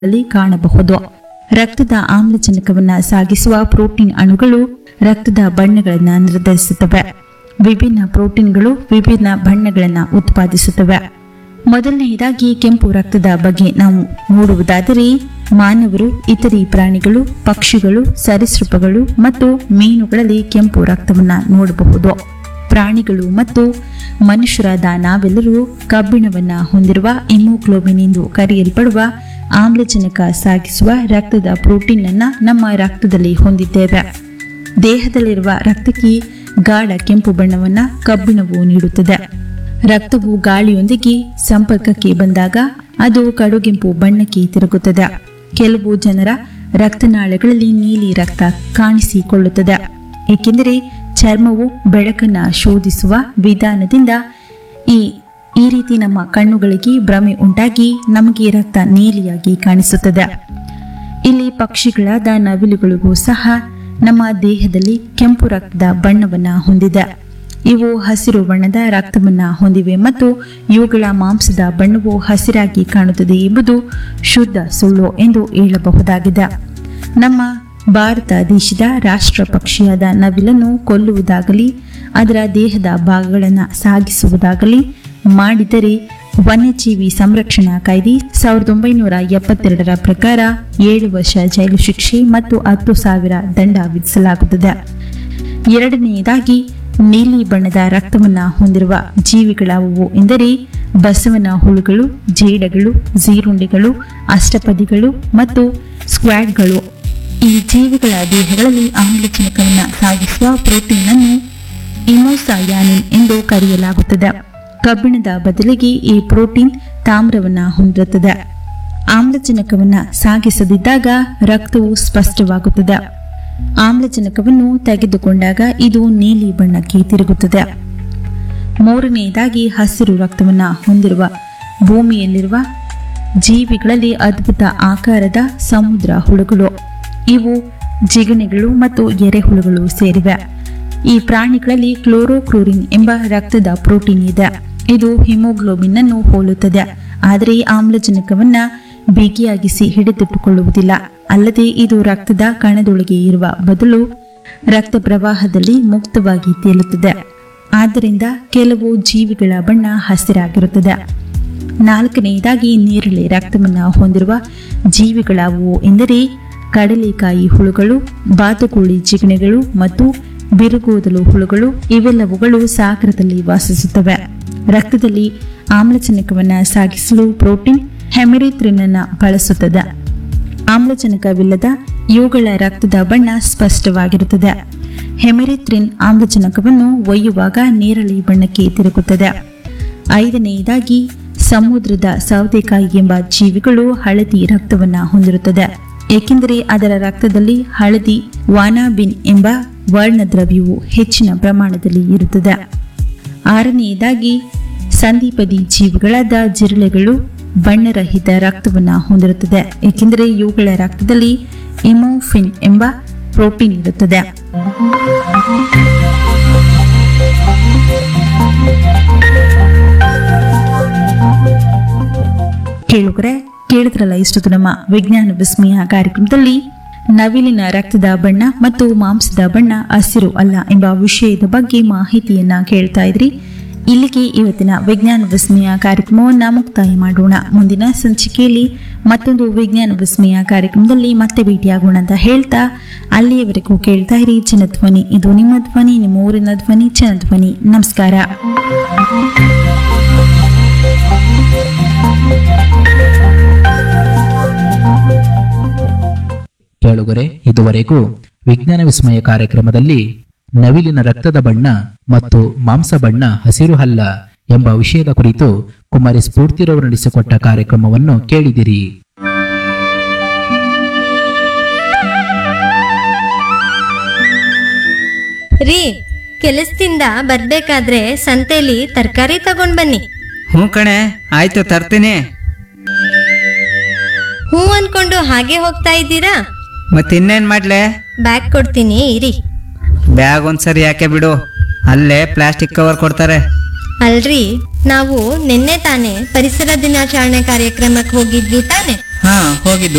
ಅಲ್ಲಿ ಕಾಣಬಹುದು ರಕ್ತದ ಆಮ್ಲಜನಕವನ್ನ ಸಾಗಿಸುವ ಪ್ರೋಟೀನ್ ಅಣುಗಳು ರಕ್ತದ ಬಣ್ಣಗಳನ್ನು ನಿರ್ಧರಿಸುತ್ತವೆ ವಿಭಿನ್ನ ಪ್ರೋಟೀನ್ಗಳು ವಿಭಿನ್ನ ಬಣ್ಣಗಳನ್ನು ಉತ್ಪಾದಿಸುತ್ತವೆ ಮೊದಲನೆಯದಾಗಿ ಕೆಂಪು ರಕ್ತದ ಬಗ್ಗೆ ನಾವು ನೋಡುವುದಾದರೆ ಮಾನವರು ಇತರೆ ಪ್ರಾಣಿಗಳು ಪಕ್ಷಿಗಳು ಸರೀಸೃಪಗಳು ಮತ್ತು ಮೀನುಗಳಲ್ಲಿ ಕೆಂಪು ರಕ್ತವನ್ನ ನೋಡಬಹುದು ಪ್ರಾಣಿಗಳು ಮತ್ತು ಮನುಷ್ಯರಾದ ನಾವೆಲ್ಲರೂ ಕಬ್ಬಿಣವನ್ನ ಹೊಂದಿರುವ ಇಮೋಗ್ಲೋಬಿನ್ ಎಂದು ಕರೆಯಲ್ಪಡುವ ಆಮ್ಲಜನಕ ಸಾಗಿಸುವ ರಕ್ತದ ಪ್ರೋಟೀನ್ ಅನ್ನ ನಮ್ಮ ರಕ್ತದಲ್ಲಿ ಹೊಂದಿದ್ದೇವೆ ದೇಹದಲ್ಲಿರುವ ರಕ್ತಕ್ಕೆ ಗಾಢ ಕೆಂಪು ಬಣ್ಣವನ್ನ ಕಬ್ಬಿಣವು ನೀಡುತ್ತದೆ ರಕ್ತವು ಗಾಳಿಯೊಂದಿಗೆ ಸಂಪರ್ಕಕ್ಕೆ ಬಂದಾಗ ಅದು ಕಡುಗೆಂಪು ಬಣ್ಣಕ್ಕೆ ತಿರುಗುತ್ತದೆ ಕೆಲವು ಜನರ ರಕ್ತನಾಳಗಳಲ್ಲಿ ನೀಲಿ ರಕ್ತ ಕಾಣಿಸಿಕೊಳ್ಳುತ್ತದೆ ಏಕೆಂದರೆ ಚರ್ಮವು ಬೆಳಕನ್ನ ಶೋಧಿಸುವ ವಿಧಾನದಿಂದ ಈ ಈ ರೀತಿ ನಮ್ಮ ಕಣ್ಣುಗಳಿಗೆ ಭ್ರಮೆ ಉಂಟಾಗಿ ನಮಗೆ ರಕ್ತ ನೀಲಿಯಾಗಿ ಕಾಣಿಸುತ್ತದೆ ಇಲ್ಲಿ ಪಕ್ಷಿಗಳಾದ ನವಿಲುಗಳಿಗೂ ಸಹ ನಮ್ಮ ದೇಹದಲ್ಲಿ ಕೆಂಪು ರಕ್ತದ ಬಣ್ಣವನ್ನ ಹೊಂದಿದೆ ಇವು ಹಸಿರು ಬಣ್ಣದ ರಕ್ತವನ್ನ ಹೊಂದಿವೆ ಮತ್ತು ಇವುಗಳ ಮಾಂಸದ ಬಣ್ಣವು ಹಸಿರಾಗಿ ಕಾಣುತ್ತದೆ ಎಂಬುದು ಶುದ್ಧ ಸುಳ್ಳು ಎಂದು ಹೇಳಬಹುದಾಗಿದೆ ನಮ್ಮ ಭಾರತ ದೇಶದ ರಾಷ್ಟ್ರ ಪಕ್ಷಿಯಾದ ನವಿಲನ್ನು ಕೊಲ್ಲುವುದಾಗಲಿ ಅದರ ದೇಹದ ಭಾಗಗಳನ್ನು ಸಾಗಿಸುವುದಾಗಲಿ ಮಾಡಿದರೆ ವನ್ಯಜೀವಿ ಸಂರಕ್ಷಣಾ ಕಾಯ್ದೆ ಸಾವಿರದ ಒಂಬೈನೂರ ಎಪ್ಪತ್ತೆರಡರ ಪ್ರಕಾರ ಏಳು ವರ್ಷ ಜೈಲು ಶಿಕ್ಷೆ ಮತ್ತು ಹತ್ತು ಸಾವಿರ ದಂಡ ವಿಧಿಸಲಾಗುತ್ತದೆ ಎರಡನೆಯದಾಗಿ ನೀಲಿ ಬಣ್ಣದ ರಕ್ತವನ್ನ ಹೊಂದಿರುವ ಜೀವಿಗಳಾವುವು ಎಂದರೆ ಬಸವನ ಹುಳುಗಳು ಜೇಡಗಳು ಜೀರುಂಡೆಗಳು ಅಷ್ಟಪದಿಗಳು ಮತ್ತು ಸ್ಕ್ವಾಡ್ಗಳು ಈ ಜೀವಿಗಳ ದೇಹಗಳಲ್ಲಿ ಆಮ್ಲಜನಕವನ್ನು ಸಾಗಿಸುವ ಪ್ರೋಟೀನ್ ಅನ್ನು ಇಮೋಸಾಯಾನಿನ್ ಎಂದು ಕರೆಯಲಾಗುತ್ತದೆ ಕಬ್ಬಿಣದ ಬದಲಿಗೆ ಈ ಪ್ರೋಟೀನ್ ತಾಮ್ರವನ್ನ ಹೊಂದಿರುತ್ತದೆ ಆಮ್ಲಜನಕವನ್ನ ಸಾಗಿಸದಿದ್ದಾಗ ರಕ್ತವು ಸ್ಪಷ್ಟವಾಗುತ್ತದೆ ಆಮ್ಲಜನಕವನ್ನು ತೆಗೆದುಕೊಂಡಾಗ ಇದು ನೀಲಿ ಬಣ್ಣಕ್ಕೆ ತಿರುಗುತ್ತದೆ ಮೂರನೆಯದಾಗಿ ಹಸಿರು ರಕ್ತವನ್ನ ಹೊಂದಿರುವ ಭೂಮಿಯಲ್ಲಿರುವ ಜೀವಿಗಳಲ್ಲಿ ಅದ್ಭುತ ಆಕಾರದ ಸಮುದ್ರ ಹುಳುಗಳು ಇವು ಜಿಗಣೆಗಳು ಮತ್ತು ಎರೆಹುಳುಗಳು ಸೇರಿವೆ ಈ ಪ್ರಾಣಿಗಳಲ್ಲಿ ಕ್ಲೋರೋಕ್ಲೋರಿನ್ ಎಂಬ ರಕ್ತದ ಪ್ರೋಟೀನ್ ಇದೆ ಇದು ಹಿಮೋಗ್ಲೋಬಿನ್ ಅನ್ನು ಹೋಲುತ್ತದೆ ಆದರೆ ಆಮ್ಲಜನಕವನ್ನ ಬಿಗಿಯಾಗಿಸಿ ಹಿಡಿದಿಟ್ಟುಕೊಳ್ಳುವುದಿಲ್ಲ ಅಲ್ಲದೆ ಇದು ರಕ್ತದ ಕಣದೊಳಗೆ ಇರುವ ಬದಲು ರಕ್ತ ಪ್ರವಾಹದಲ್ಲಿ ಮುಕ್ತವಾಗಿ ತೇಲುತ್ತದೆ ಆದ್ದರಿಂದ ಕೆಲವು ಜೀವಿಗಳ ಬಣ್ಣ ಹಸಿರಾಗಿರುತ್ತದೆ ನಾಲ್ಕನೆಯದಾಗಿ ನೀರಳೆ ರಕ್ತವನ್ನು ಹೊಂದಿರುವ ಜೀವಿಗಳಾವುವು ಎಂದರೆ ಕಡಲೆಕಾಯಿ ಹುಳುಗಳು ಬಾತುಕೋಳಿ ಜಿಗಣೆಗಳು ಮತ್ತು ಬಿರುಗೋದಲು ಹುಳುಗಳು ಇವೆಲ್ಲವುಗಳು ಸಾಗರದಲ್ಲಿ ವಾಸಿಸುತ್ತವೆ ರಕ್ತದಲ್ಲಿ ಆಮ್ಲಜನಕವನ್ನು ಸಾಗಿಸಲು ಪ್ರೋಟೀನ್ ಹೆಮಿರಿಥ್ರಿನ್ ಅನ್ನು ಬಳಸುತ್ತದೆ ಆಮ್ಲಜನಕವಿಲ್ಲದ ಇವುಗಳ ರಕ್ತದ ಬಣ್ಣ ಸ್ಪಷ್ಟವಾಗಿರುತ್ತದೆ ಹೆಮಿರಿಥ್ರಿನ್ ಆಮ್ಲಜನಕವನ್ನು ಒಯ್ಯುವಾಗ ನೇರಳೆ ಬಣ್ಣಕ್ಕೆ ತಿರುಗುತ್ತದೆ ಐದನೆಯದಾಗಿ ಸಮುದ್ರದ ಸೌತೆಕಾಯಿ ಎಂಬ ಜೀವಿಗಳು ಹಳದಿ ರಕ್ತವನ್ನು ಹೊಂದಿರುತ್ತದೆ ಏಕೆಂದರೆ ಅದರ ರಕ್ತದಲ್ಲಿ ಹಳದಿ ವಾನಾಬಿನ್ ಎಂಬ ವರ್ಣದ್ರವ್ಯವು ಹೆಚ್ಚಿನ ಪ್ರಮಾಣದಲ್ಲಿ ಇರುತ್ತದೆ ಆರನೆಯದಾಗಿ ಸಂಧಿಪದಿ ಜೀವಿಗಳಾದ ಜಿರಳೆಗಳು ಬಣ್ಣರಹಿತ ರಕ್ತವನ್ನು ಹೊಂದಿರುತ್ತದೆ ಏಕೆಂದರೆ ಇವುಗಳ ರಕ್ತದಲ್ಲಿ ಇಮೋಫಿನ್ ಎಂಬ ಪ್ರೋಟೀನ್ ಇರುತ್ತದೆ ಕೇಳುಗರೆ ಕೇಳಿದ್ರಲ್ಲ ಇಷ್ಟೊತ್ತು ನಮ್ಮ ವಿಜ್ಞಾನ ವಿಸ್ಮಯ ಕಾರ್ಯಕ್ರಮದಲ್ಲಿ ನವಿಲಿನ ರಕ್ತದ ಬಣ್ಣ ಮತ್ತು ಮಾಂಸದ ಬಣ್ಣ ಹಸಿರು ಅಲ್ಲ ಎಂಬ ವಿಷಯದ ಬಗ್ಗೆ ಮಾಹಿತಿಯನ್ನ ಕೇಳ್ತಾ ಇದ್ರಿ ಇಲ್ಲಿಗೆ ಇವತ್ತಿನ ವಿಜ್ಞಾನ ವಿಸ್ಮಯ ಕಾರ್ಯಕ್ರಮವನ್ನ ಮುಕ್ತಾಯ ಮಾಡೋಣ ಮುಂದಿನ ಸಂಚಿಕೆಯಲ್ಲಿ ಮತ್ತೊಂದು ವಿಜ್ಞಾನ ವಿಸ್ಮಯ ಕಾರ್ಯಕ್ರಮದಲ್ಲಿ ಮತ್ತೆ ಭೇಟಿಯಾಗೋಣ ಅಂತ ಹೇಳ್ತಾ ಅಲ್ಲಿಯವರೆಗೂ ಕೇಳ್ತಾ ಇರಿ ಜನಧ್ವನಿ ಇದು ನಿಮ್ಮ ಧ್ವನಿ ನಿಮ್ಮ ಊರಿನ ಧ್ವನಿ ಜನಧ್ವನಿ ನಮಸ್ಕಾರ ಕೇಳುಗರೆ ಇದುವರೆಗೂ ವಿಜ್ಞಾನ ವಿಸ್ಮಯ ಕಾರ್ಯಕ್ರಮದಲ್ಲಿ ನವಿಲಿನ ರಕ್ತದ ಬಣ್ಣ ಮತ್ತು ಮಾಂಸ ಬಣ್ಣ ಹಸಿರು ಅಲ್ಲ ಎಂಬ ವಿಷಯದ ಕುರಿತು ಕುಮಾರಿ ಸ್ಫೂರ್ತಿರವರು ನಡೆಸಿಕೊಟ್ಟ ಕಾರ್ಯಕ್ರಮವನ್ನು ಕೇಳಿದಿರಿ ರೀ ಕೆಲಸದಿಂದ ಬರ್ಬೇಕಾದ್ರೆ ಸಂತೆಲಿ ತರಕಾರಿ ತಗೊಂಡ್ ಬನ್ನಿ ಹ್ಞೂ ಕಣೆ ಆಯ್ತು ತರ್ತೀನಿ ಹೂ ಅನ್ಕೊಂಡು ಹಾಗೆ ಹೋಗ್ತಾ ಇದ್ದೀರಾ ಮತ್ತೆ ಇನ್ನೇನ್ ಮಾಡ್ಲೆ ಬ್ಯಾಗ್ ಕೊಡ್ತೀನಿ ಇರಿ ಬ್ಯಾಗ್ ಒಂದ್ಸರಿ ಯಾಕೆ ಬಿಡು ಅಲ್ಲೇ ಪ್ಲಾಸ್ಟಿಕ್ ಕವರ್ ಕೊಡ್ತಾರೆ ಅಲ್ರಿ ನಾವು ನಿನ್ನೆ ತಾನೇ ಪರಿಸರ ದಿನಾಚರಣೆ ಕಾರ್ಯಕ್ರಮಕ್ಕೆ ಹೋಗಿದ್ವಿ ತಾನೆ ಹಾ ಹೋಗಿದ್ದು